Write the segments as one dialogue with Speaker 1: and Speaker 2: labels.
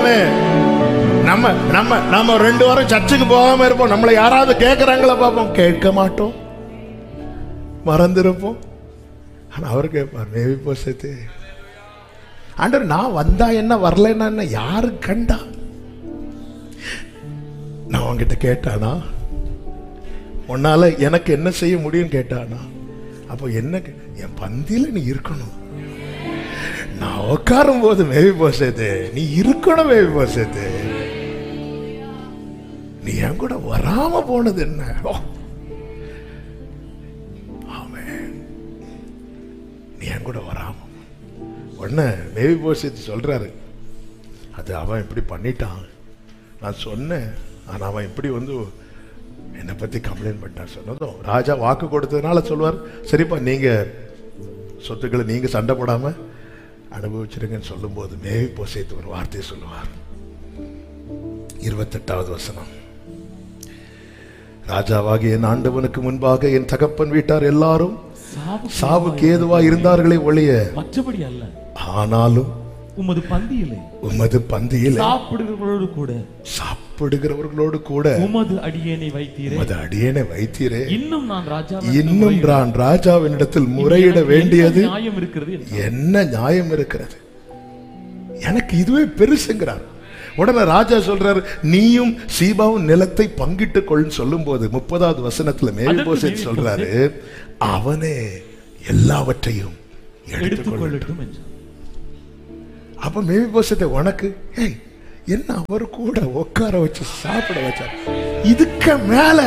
Speaker 1: ஆமே நம்ம நம்ம நம்ம ரெண்டு வாரம் சர்ச்சுக்கு போகாம இருப்போம் நம்மளை யாராவது கேட்கறாங்களா பார்ப்போம் கேட்க மாட்டோம் மறந்துருப்போம் ஆனா அவர் கேட்பார் மேவி போசத்து ஆண்டவர் நான் வந்தா என்ன வரலன்னா என்ன யாரு கண்டா நான் அவன்கிட்ட கேட்டானா உன்னால எனக்கு என்ன செய்ய முடியும் கேட்டானா அப்போ என்ன கே- என் பந்தியில நீ இருக்கணும் நான் உட்காரும் போது மேவி போசது நீ இருக்கணும் மேவி போசது நீ என் கூட வராம போனது என்ன ஓ. ஆமென். நீ என் கூட வராம உடனே மேவி போசத்து சொல்றாரு அது அவன் இப்படி பண்ணிட்டான் நான் சொன்னேன் ஆனா அவன் இப்படி வந்து என்னை பத்தி கம்ப்ளைண்ட் பண்ணிட்டான் சொன்னதும் ராஜா வாக்கு கொடுத்ததுனால சொல்லுவார் சரிப்பா நீங்க சொத்துக்களை நீங்க சண்டை போடாம அனுபவிச்சிருங்கன்னு சொல்லும்போது மேவி போசைத்து ஒரு வார்த்தையை சொல்லுவார் இருபத்தெட்டாவது வசனம் ராஜாவாகிய என் ஆண்டவனுக்கு முன்பாக என் தகப்பன் வீட்டார் எல்லாரும்
Speaker 2: சாவு
Speaker 1: சாவுக்கு ஏதுவா இருந்தார்களே ஒழிய
Speaker 2: மற்றபடி அல்ல
Speaker 1: ஆனாலும்
Speaker 2: உமது பந்தியிலே
Speaker 1: உமது பந்தியில்
Speaker 2: சாப்பிடுகிறவர்களோடு கூட
Speaker 1: சாப்பிடுகிறவர்களோடு கூட
Speaker 2: உமது அடியேனை வைத்தீரே
Speaker 1: உமது அடியேனை வைத்தீரே
Speaker 2: இன்னும் நான் ராஜா
Speaker 1: இன்னும் நான் ராஜாவினிடத்தில் முறையிட வேண்டியது
Speaker 2: நியாயம் இருக்கிறது என்றார்.
Speaker 1: என்ன நியாயம் இருக்கிறது எனக்கு இதுவே பெருசுங்கிறார் உடனே ராஜா சொல்றாரு நீயும் சீபாவும் நிலத்தை பங்கிட்டுக் கொள்னு சொல்லும்போது முப்பதாவது வசனத்துல மேல்போசேத்
Speaker 2: மேல்போசேத்
Speaker 1: சொல்றாரு அவனே எல்லாவற்றையும் எடுத்துக்கொள்
Speaker 2: எடுத்துக்கொள்ளட்டும் என்றார்
Speaker 1: அப்ப மேல்போசத்தை உனக்கு ஏய் என்ன அவர் கூட உட்கார வச்சு சாப்பிட வச்சார் இதுக்கு மேல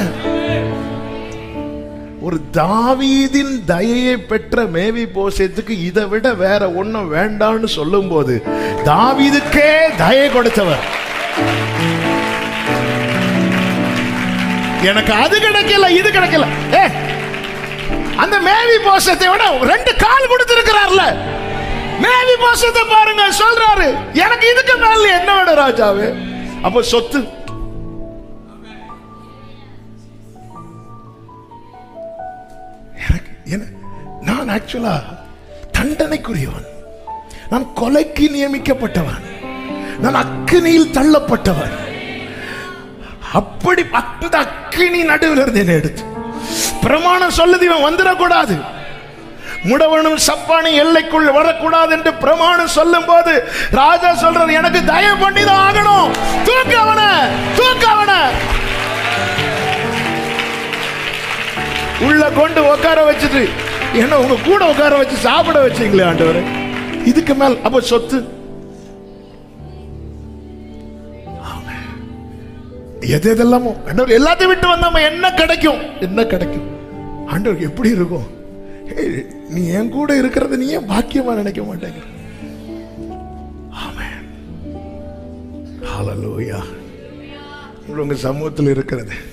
Speaker 1: ஒரு தாவீதின் தயையை பெற்ற மேவி போசத்துக்கு இதை விட வேற ஒண்ணும் வேண்டாம்னு சொல்லும்போது தாவீதுக்கே தயை கொடுத்தவர் எனக்கு அது கிடைக்கல இது கிடைக்கல ஏ அந்த மேவி போசத்தை விட ரெண்டு கால் கொடுத்திருக்கிறார்ல மேவி போசத்தை பாருங்க சொல்றாரு எனக்கு இதுக்கு மேல என்ன வேணும் ராஜாவே அப்ப சொத்து எனக்கு என்ன நான் ஆக்சுவலா தண்டனைக்குரியவன் நான் கொலைக்கு நியமிக்கப்பட்டவன் நான் அக்கினியில் தள்ளப்பட்டவன் அப்படி அந்த அக்கினி நடுவில் இருந்து என்னை எடுத்து பிரமாணம் சொல்லுது இவன் வந்துடக்கூடாது முடவனும் சப்பானி எல்லைக்குள் வரக்கூடாது என்று பிரமாணம் சொல்லும் போது ராஜா சொல்றது எனக்கு தயவு பண்ணி தான் ஆகணும் தூக்க அவன தூக்க அவன உள்ள கொண்டு உட்கார வச்சுட்டு என்ன உங்க கூட உட்கார வச்சு சாப்பிட வச்சீங்களே ஆண்டவர் இதுக்கு மேல் அப்ப சொத்து ஆமென். எது எதெல்லாமோ ஆண்டவர் எல்லாத்தையும் விட்டு வந்தாம என்ன கிடைக்கும் என்ன கிடைக்கும் ஆண்டவர் எப்படி இருக்கும் ஏய், நீ என் கூட இருக்கிறத நீ ஏன் பாக்கியமா நினைக்க மாட்டேங்கிற ஆமென் ஹalleluya உங்க சமூகத்தில் இருக்கிறது